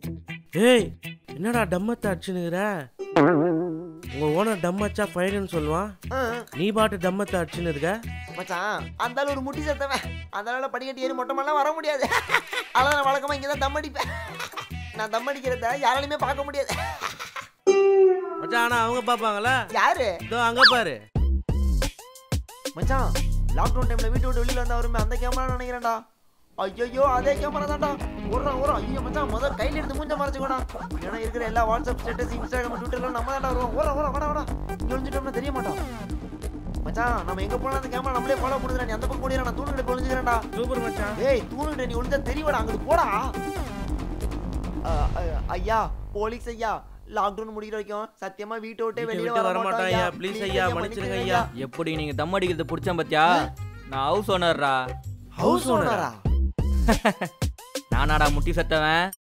ஏய் என்னடா டம்மத்தை அடிச்சுனுக்குற உங்க ஓனர் டம்மச்சா ஃபைனுன்னு சொல்லுவான் ஆ, நீ பாட்டு டம்மத்தை அடிச்சுன்னு இருக்க மச்சான் அந்த ஆளு ஒரு முட்டி செத்தவன் அந்த ஆளால படிக்கட்டு ஏறி மொட்டை மாடலாம் வர முடியாது அதான் நான் வழக்கமா இங்கே தான் தம் அடிப்பேன் நான் தம் அடிக்கிறத யாராலையுமே பார்க்க முடியாது மச்சான் ஆனா அவங்க பாப்பாங்களா யாரு இதோ அங்க பாரு மச்சான் லாக்டவுன் டைம்ல வீட்டு விட்டு வெளியில வந்தா வருமே அந்த கேமரா நினைக்கிறேன்டா ஐயோ அதே கேமரா தான்டா ஓடுறான் ஓடுறான் ஐயோ மச்சான் முதல் கையில எடுத்து மூஞ்ச மறைச்சுக்கோடா ஏன்னா இருக்கிற எல்லா வாட்ஸ்அப் ஸ்டேட்டஸ் இன்ஸ்டாகிராம் ட்விட்டர்லாம் நம்ம தான்டா வருவோம் ஓடுறா ஓடுறா வாடா வாடா இங்க ஒளிஞ்சிட்டோம்னா தெரிய மாட்டோம் மச்சான் நம்ம எங்க போனாலும் அந்த கேமரா நம்மளே ஃபாலோ பண்ணுதுடா நீ அந்த பக்கம் ஓடிடா நான் தூணுகிட்ட ஒளிஞ்சுக்கிறேன்டா சூப்பர் மச்சான் ஏய் தூணுகிட்ட நீ ஒளிஞ்சா தெரியவடா அங்கிட்டு போடா அ, அ, ஐயா போலீஸ் ஐயா லாக்டவுன் முடிகிற வரைக்கும் சத்தியமா வீட்டை விட்டே வீட்டை வெளியில விட்டு வர வர மாட்டோம் மாட்டோம் ஐயா. Please ஐயா, மன்னிச்சிடுங்க ஐயா. எப்படி நீங்க தம் அடிக்கிறது பிடிச்சேன் பாத்தியா நான் ஹவுஸ் ஓனர்ரா ஹவுஸ் ஓனரா நானாடா முட்டி செத்தவன்